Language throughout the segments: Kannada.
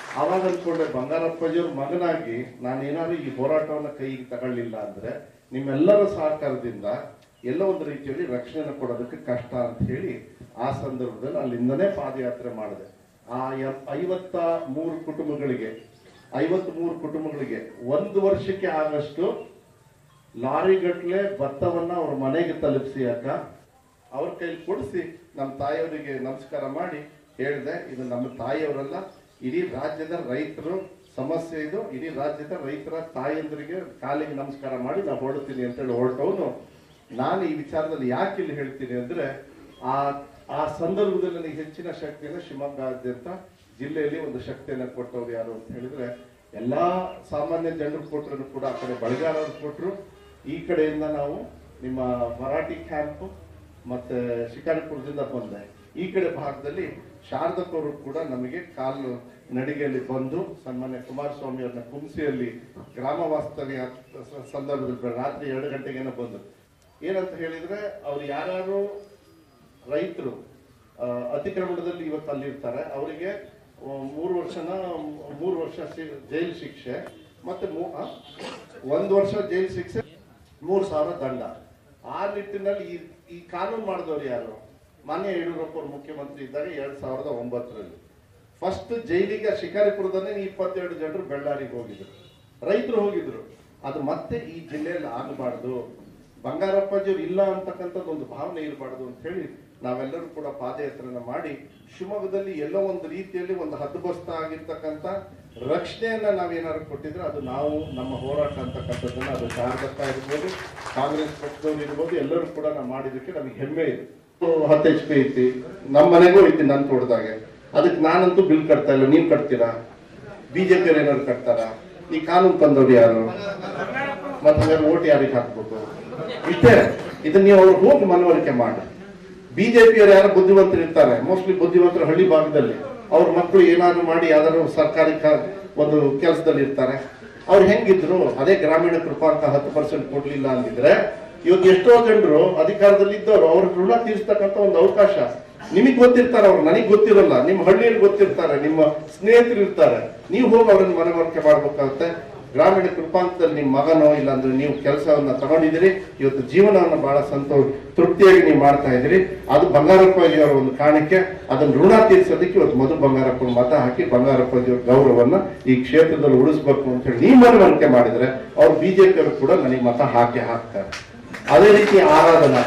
ಅವಾಗ ಅನ್ಕೊಂಡೆ ಬಂಗಾರಪ್ಪಾಜಿಯವ್ರ ಮಗನಾಗಿ ನಾನೇನಾದ್ರು ಈ ಹೋರಾಟವನ್ನ ಕೈಗೆ ತಗೊಳ್ಳಿಲ್ಲ ಅಂದ್ರೆ ನಿಮ್ಮೆಲ್ಲರ ಸಹಕಾರದಿಂದ ಎಲ್ಲ ಒಂದು ರೀತಿಯಲ್ಲಿ ರಕ್ಷಣೆ ಕೊಡೋದಕ್ಕೆ ಕಷ್ಟ ಅಂತ ಹೇಳಿ ಆ ಸಂದರ್ಭದಲ್ಲಿ ಅಲ್ಲಿಂದನೇ ಪಾದಯಾತ್ರೆ ಮಾಡಿದೆ ಆ ಎಪ್- ಐವತ್ತ ಮೂರು ಕುಟುಂಬಗಳಿಗೆ ಐವತ್ ಮೂರು ಕುಟುಂಬಗಳಿಗೆ ಒಂದು ವರ್ಷಕ್ಕೆ ಆಗಷ್ಟು ಲಾರಿ ಗಟ್ಲೆ ಭತ್ತವನ್ನ ಅವ್ರ ಮನೆಗೆ ತಲುಪಿಸಿ ಅಕ್ಕ ಅವ್ರ ಕೈಲಿ ಕೊಡಿಸಿ ನಮ್ಮ ತಾಯಿಯವರಿಗೆ ನಮಸ್ಕಾರ ಮಾಡಿ ಹೇಳಿದೆ ಇದು ನಮ್ಮ ತಾಯಿಯವರಲ್ಲ ಇಡೀ ರಾಜ್ಯದ ರೈತರು ಸಮಸ್ಯೆ ಇದು ಇಡೀ ರಾಜ್ಯದ ರೈತರ ತಾಯಂದ್ರಿಗೆ ಕಾಲಿಗೆ ನಮಸ್ಕಾರ ಮಾಡಿ ನಾವು ಹೊರಡ್ತೀನಿ ಅಂತೇಳಿ ಹೊರಟವನು ನಾನು ಈ ವಿಚಾರದಲ್ಲಿ ಯಾಕೆ ಇಲ್ಲಿ ಹೇಳ್ತೀನಿ ಅಂದ್ರೆ ಆ ಆ ಸಂದರ್ಭದಲ್ಲಿ ನನಗೆ ಹೆಚ್ಚಿನ ಶಕ್ತಿಯನ್ನು ಶಿವಮೊಗ್ಗಾದ್ಯಂತ ಜಿಲ್ಲೆಯಲ್ಲಿ ಒಂದು ಶಕ್ತಿಯನ್ನು ಕೊಟ್ಟವ್ರು ಯಾರು ಅಂತ ಹೇಳಿದ್ರೆ ಎಲ್ಲಾ ಸಾಮಾನ್ಯ ಜನರು ಕೊಟ್ಟರು ಕೂಡ ಆ ಕಡೆ ಬಳಿಗಾರರು ಕೊಟ್ಟರು ಈ ಕಡೆಯಿಂದ ನಾವು ನಿಮ್ಮ ಮರಾಠಿ ಕ್ಯಾಂಪ್ ಮತ್ತೆ ಶಿಕಾರಿಪುರದಿಂದ ಬಂದೆ ಈ ಕಡೆ ಭಾಗದಲ್ಲಿ ಶಾರದಕ್ಕವರು ಕೂಡ ನಮಗೆ ಕಾಲು ನಡಿಗೆಯಲ್ಲಿ ಬಂದು ಸನ್ಮಾನ್ಯ ಕುಮಾರಸ್ವಾಮಿ ಅವ್ರನ್ನ ಕುಂಸಿಯಲ್ಲಿ ಗ್ರಾಮ ವಾಸ್ತವ್ಯ ಸ- ಸಂದರ್ಭದಲ್ಲಿ ರಾತ್ರಿ ಎರಡು ಗಂಟೆಗೇನೋ ಬಂದು ಏನಂತ ಹೇಳಿದ್ರೆ ಅವ್ರು ಯಾರ್ಯಾರು ರೈತರು ಆ, ಅತಿಕ್ರಮಣದಲ್ಲಿ ಇವತ್ತು ಅಲ್ಲಿರ್ತಾರೆ ಅವರಿಗೆ ಆ, ಮೂರು ವರ್ಷನ ಮೂರು ವರ್ಷ ಶಿ- ಜೈಲು ಶಿಕ್ಷೆ ಮತ್ತೆ ಮೂ- ಆ? ಒಂದು ವರ್ಷ ಜೈಲು ಶಿಕ್ಷೆ ಮೂರು ಸಾವಿರ ದಂಡ ಆ ನಿಟ್ಟಿನಲ್ಲಿ ಈ ಈ ಕಾನೂನು ಮಾಡಿದವರು ಯಾರು ಮಾನ್ಯ ಯಡಿಯೂರಪ್ಪ ಅವರು ಮುಖ್ಯಮಂತ್ರಿ ಇದ್ದಾಗ ಎರಡ್ ಸಾವಿರದ ಒಂಬತ್ತರಲ್ಲಿ ಫಸ್ಟ್ ಜೈಲಿಗೆ ಶಿಕಾರಿಪುರದಲ್ಲೇ ಇಪ್ಪತ್ತೆರಡು ಜನರು ಬೆಳ್ಳಾರಿಗೆ ಹೋಗಿದ್ರು ರೈತರು ಹೋಗಿದ್ರು ಅದು ಮತ್ತೆ ಈ ಜಿಲ್ಲೆಯಲ್ಲಿ ಆಗಬಾರ್ದು ಬಂಗಾರಪ್ಪಾಜಿಯವ್ರು ಇಲ್ಲ ಅಂತಕ್ಕಂಥದ್ದು ಒಂದು ಭಾವನೆ ಇರಬಾರ್ದು ಅಂತ ಹೇಳಿ ನಾವೆಲ್ಲರೂ ಕೂಡ ಪಾದಯಾತ್ರೆನ ಮಾಡಿ ಶಿವಮೊಗ್ಗದಲ್ಲಿ ಎಲ್ಲೋ ಒಂದು ರೀತಿಯಲ್ಲಿ ಒಂದು ಹದ್ದುಬಸ್ತ ಆಗಿರ್ತಕ್ಕಂಥ ರಕ್ಷಣೆಯನ್ನ ನಾವೇನಾದ್ರು ಕೊಟ್ಟಿದ್ರೆ ಅದು ನಾವು ನಮ್ಮ ಹೋರಾಟ ಅಂತಕ್ಕಂಥದ್ದನ್ನ ಅದು ಶಾರದತ್ತ ಇರ್ಬೋದು ಕಾಂಗ್ರೆಸ್ ಪಕ್ಷದವ್ರು ಇರ್ಬೋದು ಎಲ್ಲರೂ ಕೂಡ ನಾವು ಮಾಡಿದಕ್ಕೆ ನಮಗೆ ಹೆಮ್ಮೆ ಇದೆ ಹತ್ತು ಎಚ್ ಪಿ ಐತಿ ನಮ್ಮ ಮನೆಗೂ ಐತಿ ನನ್ ತೋಟದಾಗೆ ಅದಕ್ಕೆ ನಾನಂತೂ ಬಿಲ್ ಕಟ್ತಾ ಇಲ್ಲ ನೀವ್ ಕಟ್ತೀರಾ ಬಿಜೆಪಿ ಏನಾದ್ರು ಕಟ್ತಾರ ಈ ಕಾನೂನು ತಂದವ್ರು ಯಾರು ಮತ್ತೆ ಓಟ್ ಯಾರಿಗೆ ಹಾಕ್ಬೇಕು ಇಷ್ಟೇ ಇದನ್ನ ನೀವು ಅವ್ರು ಹೋಗಿ ಮನವರಿಕೆ ಮಾಡಿ ಬಿಜೆಪಿಯವರು ಯಾರು ಬುದ್ಧಿವಂತರು ಇರ್ತಾರೆ ಮೋಸ್ಟ್ಲಿ ಬುದ್ಧಿವಂತರು ಹಳ್ಳಿ ಭಾಗದಲ್ಲಿ ಅವ್ರ ಮಕ್ಕಳು ಏನಾದ್ರು ಮಾಡಿ ಯಾವ್ದಾದ್ರು ಸರ್ಕಾರಿ ಕ- ಒಂದು ಕೆಲಸದಲ್ಲಿ ಇರ್ತಾರೆ ಅವ್ರು ಹೆಂಗಿದ್ರು ಅದೇ ಗ್ರಾಮೀಣ ಕೃಪಾಂಕ ಹತ್ತು ಪರ್ಸೆಂಟ್ ಕೊಡ್ಲಿಲ್ಲ ಅಂದಿದ್ರೆ ಇವತ್ತು ಎಷ್ಟೋ ಜನರು ಅಧಿಕಾರದಲ್ಲಿ ಇದ್ದವರು ಅವ್ರ ಋಣ ತೀರ್ಸ್ತಕ್ಕಂಥ ಒಂದು ಅವಕಾಶ ನಿಮಗೆ ಗೊತ್ತಿರ್ತಾರೆ ಅವ್ರು ನನಗೆ ಗೊತ್ತಿರಲ್ಲ ನಿಮ್ಮ ಹಳ್ಳಿಯಲ್ಲಿ ಗೊತ್ತಿರ್ತಾರೆ ನಿಮ್ಮ ಸ್ನೇಹಿತರು ಇರ್ತಾರೆ ನೀವು ಹೋಗಿ ಅವ್ರನ್ನ ಮನವರಿಕೆ ಮಾಡ್ಬೇಕಾಗುತ್ತೆ ಗ್ರಾಮೀಣ ಕೃಪಾಂತದಲ್ಲಿ ನಿಮ್ಮ ಮಗನೋ ಇಲ್ಲಾಂದ್ರೆ ನೀವು ಕೆಲಸವನ್ನ ತಗೊಂಡಿದ್ದೀರಿ ಇವತ್ತು ಜೀವನವನ್ನು ಬಹಳ ಸಂತೋಷ ತೃಪ್ತಿಯಾಗಿ ನೀವು ಮಾಡ್ತಾ ಇದ್ದೀರಿ ಅದು ಬಂಗಾರಪ್ಪಾಜಿಯವರ ಒಂದು ಕಾರಣಕ್ಕೆ ಅದನ್ನ ಋಣ ತೀರಿಸೋದಕ್ಕೆ ಇವತ್ತು ಮಧು ಬಂಗಾರಪ್ಪ ಮತ ಹಾಕಿ ಬಂಗಾರಪ್ಪಾಜಿಯವರ ಗೌರವವನ್ನ ಈ ಕ್ಷೇತ್ರದಲ್ಲಿ ಉಳಿಸ್ಬೇಕು ಅಂತ ಹೇಳಿ ನೀವು ಮನವರಿಕೆ ಮಾಡಿದ್ರೆ ಅವ್ರು ಬಿಜೆಪಿಯವರು ಕೂಡ ನನಗೆ ಮತ ಹಾಕಿ ಹಾಕ್ತಾರೆ ಅದೇ ರೀತಿ ಆರಾಧನಾ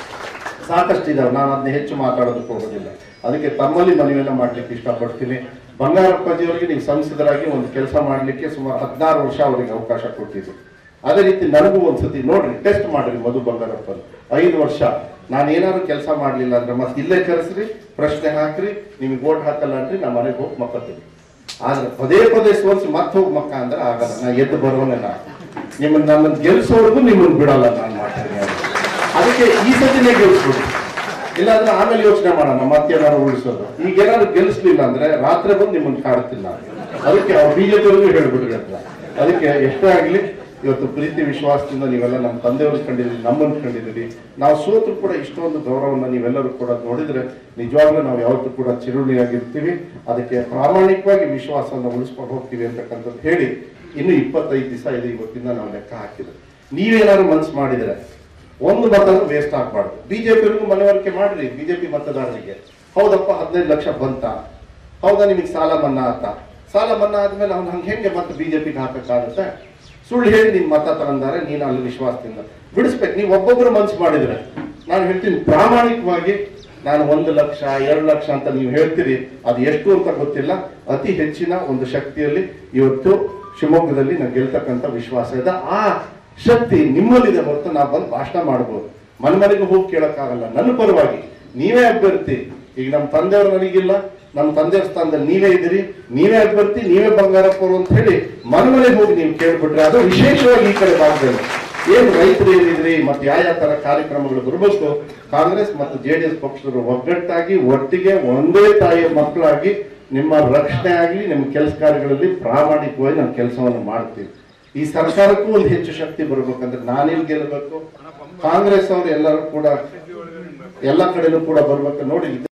ಸಾಕಷ್ಟು ಇದಾವೆ ನಾನು ಅದನ್ನ ಹೆಚ್ಚು ಮಾತಾಡೋದಕ್ಕೆ ಹೋಗೋದಿಲ್ಲ ಅದಕ್ಕೆ ತಮ್ಮಲ್ಲಿ ಮನವಿಯನ್ನ ಮಾಡ್ಲಿಕ್ಕೆ ಇಷ್ಟಪಡ್ತೀನಿ ಬಂಗಾರಪ್ಪಾಜಿಯವರಿಗೆ ನೀವು ಸಂಸದರಾಗಿ ಒಂದು ಕೆಲಸ ಮಾಡ್ಲಿಕ್ಕೆ ಸುಮಾರು ಹದಿನಾರು ವರ್ಷ ಅವರಿಗೆ ಅವಕಾಶ ಕೊಟ್ಟಿದ್ದು ಅದೇ ರೀತಿ ನನಗೂ ಒಂದ್ಸತಿ ನೋಡ್ರಿ ಟೆಸ್ಟ್ ಮಾಡ್ರಿ ಮಧು ಬಂಗಾರಪ್ಪ ಐದು ವರ್ಷ ನಾನು ಏನಾದ್ರು ಕೆಲಸ ಮಾಡ್ಲಿಲ್ಲ ಅಂದ್ರೆ ಮತ್ತೆ ಇಲ್ಲೇ ಕರೆಸ್ರಿ ಪ್ರಶ್ನೆ ಹಾಕ್ರಿ ನಿಮ್ಗೆ ಓಟ್ ಹಾಕಲ್ಲ ಅಂದ್ರೆ ನಾ ಮನೆಗೆ ಹೋಗಿ ಮಕ್ಕತ್ತೀನಿ ಆದ್ರೆ ಪದೇ ಪದೇ ಸೋಲ್ಸಿ ಮತ್ತೆ ಹೋಗಿ ಮಕ್ಕ ಅಂದ್ರೆ ಆಗಲ್ಲ ನಾ ಎದ್ದು ಬರೋನೇ ನಾ ನಿಮ್ಮನ್ನ ನಮ್ಮನ್ನ ಗೆಲ್ಸೋವರೆಗೂ ನಿಮ್ಮನ್ನ ಬಿಡಲ್ಲ ನಾನು ಮಾಡ್ತೀನಿ ಅದು. ಅದಕ್ಕೆ ಈ ಸತಿನೇ ಗೆಲ್ಸ್ಬಿಡಿ ಇಲ್ಲಾಂದ್ರೆ ಆಮೇಲೆ ಯೋಚನೆ ಮಾಡೋಣ ಮತ್ತೇನಾದ್ರು ಉಳಿಸೋದು ಈಗ ಏನಾದ್ರು ಗೆಲ್ಲಿಸ್ಲಿಲ್ಲ ಅಂದ್ರೆ ರಾತ್ರಿ ಬಂದು ನಿಮ್ಮನ್ನ ಕಾಡುತ್ತಿಲ್ಲ ಅದಕ್ಕೆ ಅವ್ರು ಬಿಜೆಪಿಯವರಿಗೂ ಹೇಳ್ಬಿಡ್ರಿ ಅಂತ ಅದಕ್ಕೆ ಎಷ್ಟೇ ಆಗ್ಲಿ ಇವತ್ತು ಪ್ರೀತಿ ವಿಶ್ವಾಸದಿಂದ ನೀವೆಲ್ಲ ನಮ್ಮ ತಂದೆಯವ್ರು ಕಂಡಿದ್ದೀರಿ ನಮ್ಮನ್ನು ಕಂಡಿದ್ದೀರಿ ನಾವು ಸೋತರು ಕೂಡ ಇಷ್ಟೊಂದು ಗೌರವವನ್ನು ನೀವೆಲ್ಲರೂ ಕೂಡ ನೋಡಿದ್ರೆ ನಿಜವಾಗ್ಲೂ ನಾವು ಯಾವತ್ತೂ ಕೂಡ ಚಿರುಳಿಯಾಗಿರ್ತೀವಿ ಅದಕ್ಕೆ ಪ್ರಾಮಾಣಿಕವಾಗಿ ವಿಶ್ವಾಸವನ್ನು ಉಳಿಸ್ಕೊಂಡು ಹೋಗ್ತೀವಿ ಅಂತಕ್ಕಂಥದ್ದು ಹೇಳಿ ಇನ್ನು ಇಪ್ಪತ್ತೈದು ದಿವಸ ಇದೆ ಇವತ್ತಿಂದ ನಾವು ಲೆಕ್ಕ ಹಾಕಿದ್ರೆ ನೀವೇನಾದ್ರು ಮನಸ್ಸು ಮಾಡಿದ್ರೆ ಒಂದು ಮತನೂ ವೇಸ್ಟ್ ಆಗಬಾರ್ದು ಬಿಜೆಪಿಯವ್ರಿಗೂ ಮನವರಿಕೆ ಮಾಡ್ರಿ ಬಿಜೆಪಿ ಮತದಾರರಿಗೆ ಹೌದಪ್ಪ ಹದಿನೈದು ಲಕ್ಷ ಬಂತ ಹೌದಾ ನಿಮಗೆ ಸಾಲ ಮನ್ನಾ ಆತ ಸಾಲ ಮನ್ನಾ ಆದ್ಮೇಲೆ ಅವ್ನು ಹಂಗೆ ಹೆಂಗೆ ಮತ್ತೆ ಬಿಜೆಪಿಗೆ ಹಾಕಕ್ಕಾಗುತ್ತೆ ಸುಳ್ಳು ಹೇಳಿ ನಿನ್ ಮತ ತಗೊಂಡಾರೆ ನೀನು ಅಲ್ಲಿ ವಿಶ್ವಾಸದಿಂದ ಬಿಡಿಸ್ಬೇಕು ನೀವು ಒಬ್ಬೊಬ್ರು ಮನ್ಸು ಮಾಡಿದ್ರೆ ನಾನು ಹೇಳ್ತೀನಿ ಪ್ರಾಮಾಣಿಕವಾಗಿ ನಾನು ಒಂದು ಲಕ್ಷ ಎರಡು ಲಕ್ಷ ಅಂತ ನೀವು ಹೇಳ್ತೀರಿ ಅದು ಎಷ್ಟು ಅಂತ ಗೊತ್ತಿಲ್ಲ ಅತಿ ಹೆಚ್ಚಿನ ಒಂದು ಶಕ್ತಿಯಲ್ಲಿ ಇವತ್ತು ಶಿವಮೊಗ್ಗದಲ್ಲಿ ನಾವು ಗೆಲ್ತಕ್ಕಂಥ ವಿಶ್ವಾಸ ಇದೆ ಆ ಶಕ್ತಿ ನಿಮ್ಮಲ್ಲಿದೆ ಹೊರತು ನಾವು ಬಂದು ಭಾಷಣ ಮಾಡ್ಬೋದು ಮನೆ ಮನೆಗೆ ಹೋಗಿ ಕೇಳಕ್ಕಾಗಲ್ಲ ನನ್ನ ಪರವಾಗಿ ನೀವೇ ಅಭ್ಯರ್ಥಿ ಈಗ ನಮ್ಮ ತಂದೆಯವರು ನನಗಿಲ್ಲ ನಮ್ಮ ತಂದೆಯವ್ರ ಸ್ಥಾನದಲ್ಲಿ ನೀವೇ ಇದ್ದೀರಿ ನೀವೇ ಅಭ್ಯರ್ಥಿ ನೀವೇ ಬಂಗಾರಪ್ಪರು ಅಂತ ಹೇಳಿ ಮನೆ ಮನೆಗೆ ಹೋಗಿ ನೀವು ಕೇಳ್ಬಿಟ್ರೆ ಅದು ವಿಶೇಷವಾಗಿ ಈ ಕಡೆ ಭಾಗದಲ್ಲಿ ಏನು ರೈತರು ಏನಿದ್ರಿ ಮತ್ತೆ ಯಾವ ಯಾವ ತರ ಕಾರ್ಯಕ್ರಮಗಳು ಬರಬೇಕು ಕಾಂಗ್ರೆಸ್ ಮತ್ತು ಜೆ ಡಿ ಎಸ್ ಪಕ್ಷದವರು ಒಗ್ಗಟ್ಟಾಗಿ ಒಟ್ಟಿಗೆ ಒಂದೇ ತಾಯಿಯ ಮಕ್ಕಳಾಗಿ ನಿಮ್ಮ ರಕ್ಷಣೆ ಆಗಲಿ ನಿಮ್ಮ ಕೆಲಸ ಕಾರ್ಯಗಳಲ್ಲಿ ಪ್ರಾಮಾಣಿಕವಾಗಿ ನಾವು ಕೆಲಸವನ್ನು ಮಾಡ್ತೀವಿ ಈ ಸರ್ಕಾರಕ್ಕೂ ಒಂದು ಹೆಚ್ಚು ಶಕ್ತಿ ಬರ್ಬೇಕಂದ್ರೆ ನಾನೆಲ್ಲಿ ಗೆಲ್ಲಬೇಕು ಕಾಂಗ್ರೆಸ್ ಅವರು ಎಲ್ಲರೂ ಕೂಡ ಎಲ್ಲ ಕಡೆನೂ ಕೂಡ ಬರ್ಬೇಕು ನೋಡಿ